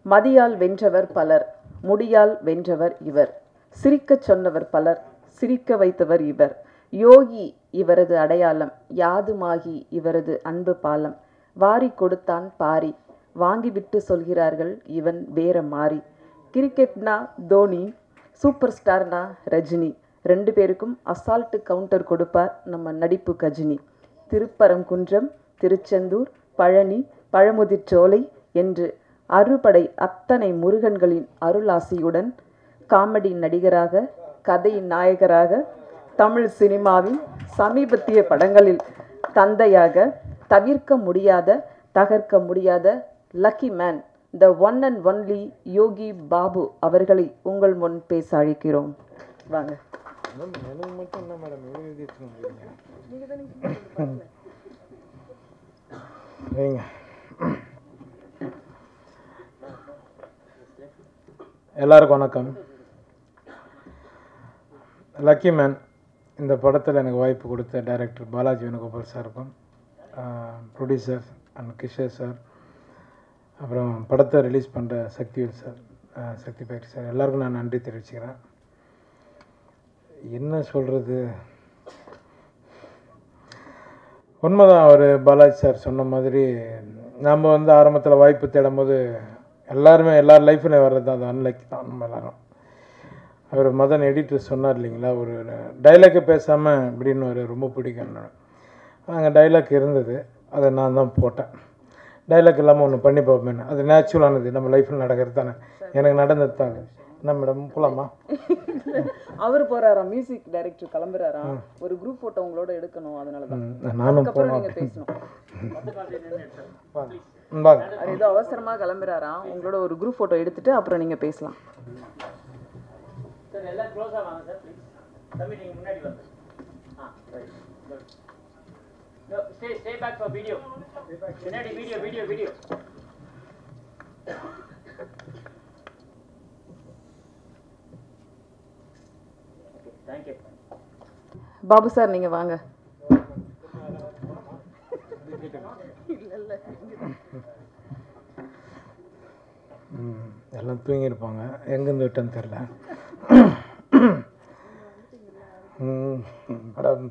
மதியால் வென்றவர் பலர் முடியால் வென்றவர் இவர் சிரிக்கச் சொன்னவர் பலர் சிரிக்க வைத்தவர் இவர் யோகி இவரது அடையாளம் யாதுமாகி இவரது அன்பு பாலம் வாரி கொடுத்தான் பாரி வாங்கிவிட்டு சொல்கிறார்கள் இவன் வேற மாறி கிரிக்கெட்னா தோனி சூப்பர் ஸ்டார்னா ரஜினி ரெண்டு பேருக்கும் அசால்ட்டு கவுண்டர் கொடுப்பார் நம்ம நடிப்பு கஜினி திருப்பரங்குன்றம் திருச்செந்தூர் பழனி பழமுதிர்ச்சோலை என்று அறுபடை அத்தனை முருகன்களின் அருளாசியுடன் காமெடி நடிகராக கதை நாயகராக தமிழ் சினிமாவின் சமீபத்திய படங்களில் தந்தையாக தவிர்க்க முடியாத தகர்க்க முடியாத lucky man the one and only Yogi Babu அவர்களை உங்கள் முன் பேச அழைக்கிறோம் வாங்க மேடம் எனக்கு மட்டும் என்ன மேடம் இவ்வளோ எழுதி வச்சுருக்கீங்க வைங்க எல்லாருக்கும் வணக்கம் லக்கி மேன் இந்த படத்தில் எனக்கு வாய்ப்பு கொடுத்த டைரக்டர் பாலாஜி வேணுகோபால் சாருக்கும் ப்ரொடியூசர் அண்ட் கிஷோர் சார் அப்புறம் படத்தை ரிலீஸ் பண்ணுற சக்திவேல் சார் அஹ், சக்தி பேக்கரி சார் எல்லாருக்கும் நான் நன்றி தெரிவிச்சுக்கிறேன் என்ன சொல்கிறது உண்மைதான் அவர் பாலாஜி சார் சொன்ன மாதிரி நாம் வந்து ஆரம்பத்தில் வாய்ப்பு தேடும் போது எல்லாருமே எல்லார் லைஃப்லையும் வர்றது தான் அது அன்லைக் தான் நம்ம எல்லாரும் அவர் மதன் எடிட்டர் சொன்னார் இல்லைங்களா ஒரு டைலாக்கே பேசாமல் இப்படின்னு ஒரு ரொம்ப பிடிக்கும் அங்கே டைலாக் இருந்தது அதை நான் தான் போட்டேன் டைலாக் இல்லாமல் ஒன்று பண்ணி பார்ப்பேன் அது நேச்சுரலானது நம்ம லைஃப்பில் நடக்கிறது தானே எனக்கு நடந்தது தாங்க என்ன மேடம் போகலாமா அவர் போறாராம் மியூசிக் டைரக்டர் கிளம்புறாராம் ஒரு குரூப் போட்டோ உங்களோட எடுக்கணும் அதனால தான் ம், நானும் அதுக்கப்புறம் போகலாம் நீங்க பேசணும் வாங்க ம், வாங்க அவர் ஏதோ அவசரமா கிளம்புறாராம் உங்களோட ஒரு குரூப் போட்டோ எடுத்துட்டு அப்புறம் நீங்க பேசலாம் சார் எல்லாம் க்ளோஸாக வாங்க சார் ப்ளீஸ் தம்பி நீங்கள் முன்னாடி வாங்க ஆ right good stay stay back for video பின்னாடி video video video okay thank you Babu sir நீங்க வாங்க ம், எல்லாம் தூங்கியிருப்பாங்க எங்கேருந்து விட்டேன்னு தெரில ம், படம்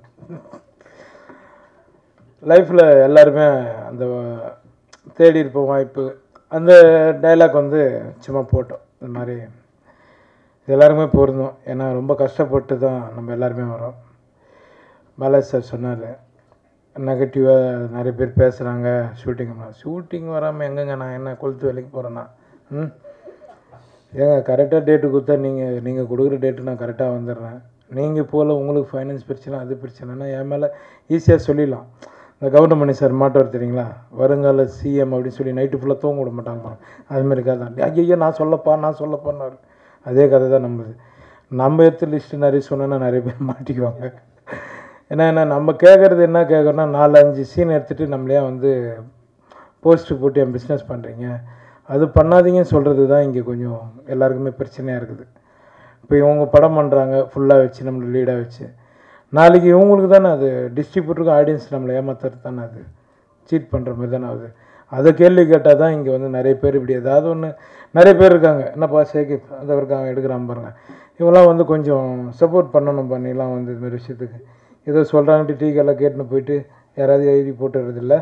லைஃப்பில் எல்லாருமே அந்த தேடி இருப்போம் வாய்ப்பு அந்த டைலாக் வந்து சும்மா போட்டோம் இந்த மாதிரி இது எல்லாருமே பொருந்தும் ஏன்னா ரொம்ப கஷ்டப்பட்டு தான் நம்ம எல்லாருமே வரோம் பாலாஜி சார் சொன்னார் நெகட்டிவாக நிறைய பேர் பேசுகிறாங்க ஷூட்டிங் ஷூட்டிங் வராமல் எங்கங்க நான் என்ன கொளுத்து வேலைக்கு போகிறேன்னா ம் ஏங்க கரெக்டாக டேட்டு கொடுத்தா நீங்கள் நீங்கள் கொடுக்குற டேட்டு நான் கரெக்டாக வந்துடுறேன் நீங்கள் போல் உங்களுக்கு ஃபைனான்ஸ் பிரச்சனை அது பிரச்சனைனா என் மேலே ஈஸியாக சொல்லிடலாம் இந்த கவுண்டமணி சார் மாட்டவர் தெரியுங்களா வருங்கால சிஎம் அப்படின்னு சொல்லி நைட்டு ஃபுல்லாக தூங்க விட மாட்டாங்க அது மாதிரி கதை தான் ஐயோ நான் சொல்லப்பா நான் சொல்லப்பான்னு அதே கதை தான் நம்மது நம்ம எடுத்து லிஸ்ட்டு நிறைய சொன்னோன்னா நிறைய பேர் மாட்டிக்குவாங்க ஏன்னா என்ன நம்ம கேட்குறது என்ன கேட்குறோன்னா நாலு அஞ்சு சீன் எடுத்துகிட்டு நம்மளையே வந்து போஸ்ட்டு போட்டு என் பிஸ்னஸ் பண்ணுறீங்க அது பண்ணாதீங்கன்னு சொல்கிறது தான் இங்கே கொஞ்சம் எல்லாருக்குமே பிரச்சனையாக இருக்குது இப்போ இவங்க படம் பண்ணுறாங்க ஃபுல்லாக வச்சு நம்மளை லீடாக வச்சு நாளைக்கு இவங்களுக்கு தானே அது டிஸ்ட்ரிபியூட்டருக்கு ஆடியன்ஸ் நம்மளை ஏமாத்துறது தானே அது சீட் பண்ணுற மாதிரி தானே ஆகுது அதை கேள்வி கேட்டால் தான் இங்கே வந்து நிறைய பேர் இப்படி ஏதாவது ஒன்று நிறைய பேர் இருக்காங்க என்னப்பா சேகி அதை இருக்காங்க எடுக்கிறான் பாருங்க இவங்களாம் வந்து கொஞ்சம் சப்போர்ட் பண்ணணும் பண்ணிலாம் வந்து இது மாதிரி விஷயத்துக்கு ஏதோ சொல்கிறாங்கட்டு டீ கடையில் கேட்டுன்னு போயிட்டு யாராவது எழுதி போட்டுறதில்ல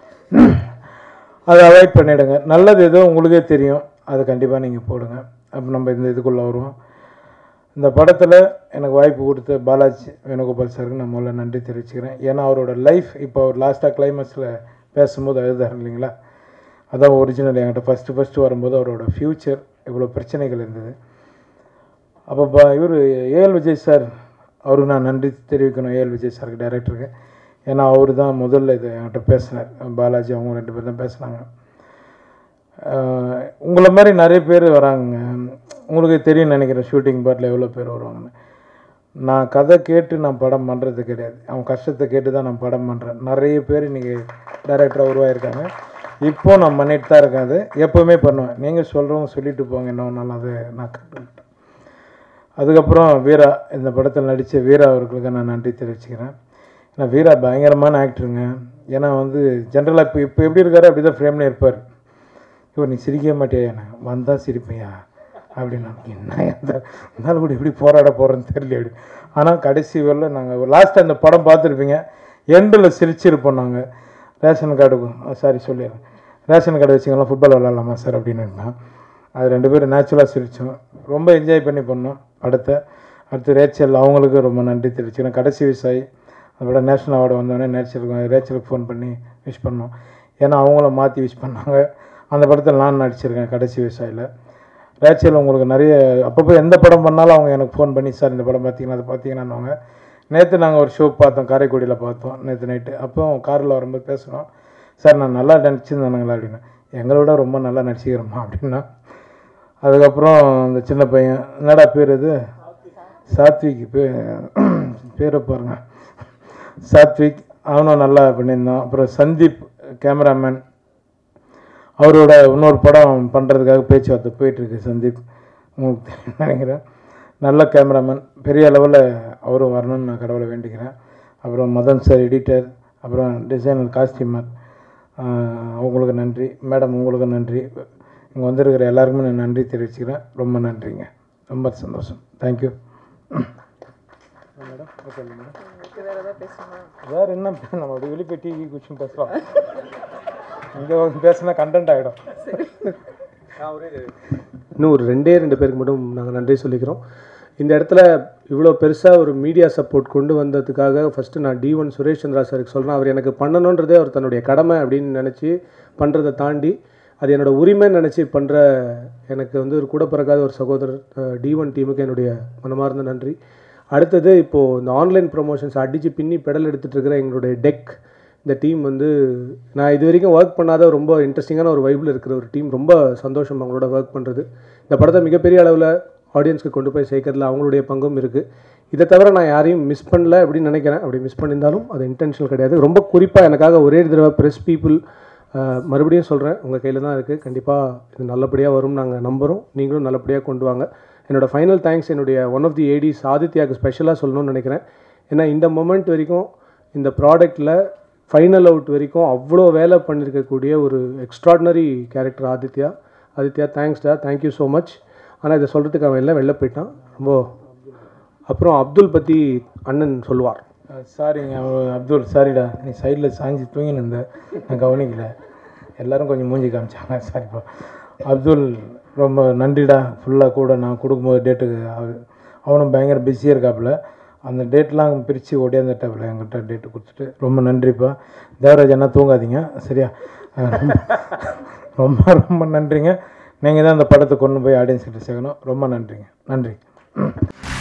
அதை அவாய்ட் பண்ணிவிடுங்க நல்லது ஏதோ உங்களுக்கே தெரியும் அது கண்டிப்பாக நீங்கள் போடுங்க அப்போ நம்ம இந்த இதுக்குள்ளே வருவோம் இந்த படத்தில் எனக்கு வாய்ப்பு கொடுத்த பாலாஜி வேணுகோபால் சாருக்கு நான் முதல்ல நன்றி தெரிவிச்சுக்கிறேன் ஏன்னா அவரோட லைஃப் இப்போ அவர் லாஸ்ட்டாக கிளைமேக்ஸில் பேசும்போது அழுதார் இல்லைங்களா அதான் ஒரிஜினல் என்கிட்ட ஃபஸ்ட்டு ஃபஸ்ட்டு வரும்போது அவரோட ஃப்யூச்சர் இவ்வளோ பிரச்சனைகள் இருந்தது அப்போ பா இவர் ஏஎல் விஜய் சார் அவருக்கு நான் நன்றி தெரிவிக்கணும் ஏஎல் விஜய் சாருக்கு டைரக்டருக்கு ஏன்னா அவர் தான் முதல்ல இதை என்கிட்ட பேசினார் பாலாஜி அவங்க ரெண்டு பேர் தான் பேசுனாங்க ஆஹ் உங்களை மாதிரி நிறைய பேர் வராங்க உங்களுக்கு தெரியும் நினைக்கிறேன் ஷூட்டிங் பாட்டில் எவ்வளோ பேர் வருவாங்கன்னு நான் கதை கேட்டு நான் படம் பண்ணுறது கிடையாது அவன் கஷ்டத்தை கேட்டு தான் நான் படம் பண்ணுறேன் நிறைய பேர் இன்றைக்கி டைரக்டராக உருவாயிருக்காங்க இப்போ நான் பண்ணிட்டு தான் இருக்கேன் அது எப்போவுமே பண்ணுவேன் நீங்கள் சொல்கிறவங்க சொல்லிட்டு போங்க என்ன ஒன்றாலும் அது நான் கற்றுக்கிட்டேன் அதுக்கப்புறம் வீரா இந்த படத்தில் நடித்த வீரா அவர்களுக்கு நான் நன்றி தெரிவிச்சுக்கிறேன் ஏன்னா வீரா பயங்கரமான ஆக்டருங்க ஏன்னா வந்து ஜென்ரலாக இப்போ இப்போ எப்படி இருக்காரோ அப்படி தான் ஃப்ரேம்லேயே இருப்பார் இவர் நீ சிரிக்கவே மாட்டியா வந்தால் சிரிப்பையா அப்படின்னா என்ன இந்த இருந்தாலும் கூட எப்படி போராட போகிறேன்னு தெரியல அப்படி ஆனால் கடைசி வரல நாங்கள் லாஸ்ட்டு அந்த படம் பார்த்துருப்பீங்க எண்டில் சிரிச்சிருப்போம் நாங்கள் ரேஷன் கார்டுக்கும் சாரி சொல்லிடுறேன் ரேஷன் கார்டு வச்சுக்கலாம் ஃபுட்பால் விளாட்லாமா சார் அப்படின்னு இருந்தான் அது ரெண்டு பேரும் நேச்சுரலாக சிரித்தோம் ரொம்ப என்ஜாய் பண்ணி பண்ணோம் அடுத்த அடுத்து ரேச்சல் அவங்களுக்கு ரொம்ப நன்றி தெரிவிச்சுக்கிறேன் கடைசி விவசாயி அதோட நேஷனல் அவார்டு வந்தோடனே நேச்சருக்கு ரேச்சலுக்கு ஃபோன் பண்ணி விஷ் பண்ணோம் ஏன்னா அவங்கள மாற்றி விஷ் பண்ணாங்க அந்த படத்தில் நான் நடிச்சிருக்கேன் கடைசி விவசாயியில் ரேச்சல் உங்களுக்கு நிறைய அப்பப்போ எந்த படம் பண்ணாலும் அவங்க எனக்கு ஃபோன் பண்ணி சார் இந்த படம் பார்த்தீங்கன்னா அதை பார்த்தீங்கன்னாங்க நேற்று நாங்கள் ஒரு ஷோ பார்த்தோம் காரைக்குடியில் பார்த்தோம் நேற்று நைட்டு அப்போ காரில் வரும்போது பேசுனோம் சார் நான் நல்லா நடிச்சிருந்தானுங்களா அப்படின்னு எங்களை விட ரொம்ப நல்லா நடிச்சுக்கிறோமா அப்படின்னா அதுக்கப்புறம் அந்த சின்ன பையன் என்னடா பேர் இது சாத்விக் பே பேரை பாருங்க சாத்விக் அவனும் நல்லா பண்ணியிருந்தான் அப்புறம் சந்தீப் கேமராமேன் அவரோட இன்னொரு படம் பண்ணுறதுக்காக பேச்சுவார்த்தை போயிட்டுருக்கு சந்தீப் உங்களுக்கு தெரியும் நினைக்கிறேன் நல்ல கேமராமேன் பெரிய லெவலில் அவரும் வரணும்னு நான் கடவுளை வேண்டிக்கிறேன் அப்புறம் மதன் சார் எடிட்டர் அப்புறம் டிசைனர் காஸ்டியூமர் அவங்களுக்கு நன்றி மேடம் உங்களுக்கு நன்றி இங்கே வந்திருக்கிற எல்லாருக்குமே நான் நன்றி தெரிவிச்சுக்கிறேன் ரொம்ப நன்றிங்க ரொம்ப சந்தோஷம் தேங்க்யூ மேடம் ஓகே மேடம் வேறு ஏதாவது பேசணுமா வேறு என்ன நம்ம அப்படி வெளியே போய் டிவி குச்சின்னு பேசலாம் இங்கே பேசினா கண்டென்ட் ஆகிடும் இன்னும் ஒரு ரெண்டே ரெண்டு பேருக்கு மட்டும் நாங்கள் நன்றி சொல்லிக்கிறோம் இந்த இடத்துல இவ்வளோ பெருசாக ஒரு மீடியா சப்போர்ட் கொண்டு வந்ததுக்காக ஃபஸ்ட்டு நான் டி ஒன் சுரேஷ் சந்திரா சாருக்கு சொல்கிறேன் அவர் எனக்கு பண்ணணுன்றதே அவர் தன்னுடைய கடமை அப்படின்னு நினச்சி பண்ணுறதை தாண்டி அது என்னோட உரிமைன்னு நினச்சி பண்ணுற எனக்கு வந்து ஒரு கூட பிறக்காத ஒரு சகோதரர் டி ஒன் டீமுக்கு என்னுடைய மனமார்ந்த நன்றி அடுத்தது இப்போது இந்த ஆன்லைன் ப்ரொமோஷன்ஸ் அடித்து பின்னி பெடல் எடுத்துகிட்டு இருக்கிற எங்களுடைய டெக் இந்த டீம் வந்து நான் இது வரைக்கும் ஒர்க் பண்ணாத ரொம்ப இன்ட்ரெஸ்டிங்கான ஒரு வைபிள் இருக்கிற ஒரு டீம் ரொம்ப சந்தோஷம் அவங்களோட ஒர்க் பண்ணுறது இந்த படத்தை மிகப்பெரிய அளவில் ஆடியன்ஸ்க்கு கொண்டு போய் சேர்க்கறதுல அவங்களுடைய பங்கும் இருக்குது இதை தவிர நான் யாரையும் மிஸ் பண்ணல அப்படின்னு நினைக்கிறேன் அப்படி மிஸ் பண்ணியிருந்தாலும் அது இன்டென்ஷனல் கிடையாது ரொம்ப குறிப்பாக எனக்காக ஒரே தடவை ப்ரெஸ் பீப்புள் மறுபடியும் சொல்கிறேன் உங்கள் கையில் தான் இருக்குது கண்டிப்பாக இது நல்லபடியாக வரும் நாங்கள் நம்புகிறோம் நீங்களும் நல்லபடியாக கொண்டு வாங்க என்னோடய ஃபைனல் தேங்க்ஸ் என்னுடைய ஒன் ஆஃப் தி ஏடிஸ் ஆதித்யாவுக்கு ஸ்பெஷலாக சொல்லணும்னு நினைக்கிறேன் ஏன்னா இந்த மொமெண்ட் வரைக்கும் இந்த ப்ராடக்ட்டில் ஃபைனல் அவுட் வரைக்கும் அவ்வளோ வேலை பண்ணியிருக்கக்கூடிய ஒரு எக்ஸ்ட்ராடினரி கேரக்டர் ஆதித்யா ஆதித்யா தேங்க்ஸ்டா தேங்க்யூ ஸோ மச் ஆனால் இதை சொல்கிறதுக்கு அவன் எல்லாம் வெளில போயிட்டான் ரொம்ப அப்புறம் அப்துல் பற்றி அண்ணன் சொல்லுவார் சாரிங்க அவ- அப்துல் சாரிடா நீ சைடில் சாஞ்சி தூங்கின்னு இருந்த நான் கவனிக்கல எல்லாரும் கொஞ்சம் மூஞ்சி காமிச்சாங்க சாரிப்பா அப்துல் ரொம்ப நன்றிடா ஃபுல்லாக கூட நான் கொடுக்கும்போது டேட்டுக்கு அவனும் பயங்கர பிஸியாக இருக்காப்புல அந்த டேட்லாம் பிரித்து ஓடியாந்துட்டாப்புல என்கிட்ட டேட்டு கொடுத்துட்டு ரொம்ப நன்றிப்பா தேவராஜ் அண்ணா தூங்காதீங்க சரியா ரொம்ப ரொம்ப ரொம்ப நன்றிங்க நீங்கள் தான் அந்த படத்தை கொண்டு போய் ஆடியன்ஸ் கிட்ட சேர்க்கணும் ரொம்ப நன்றிங்க நன்றி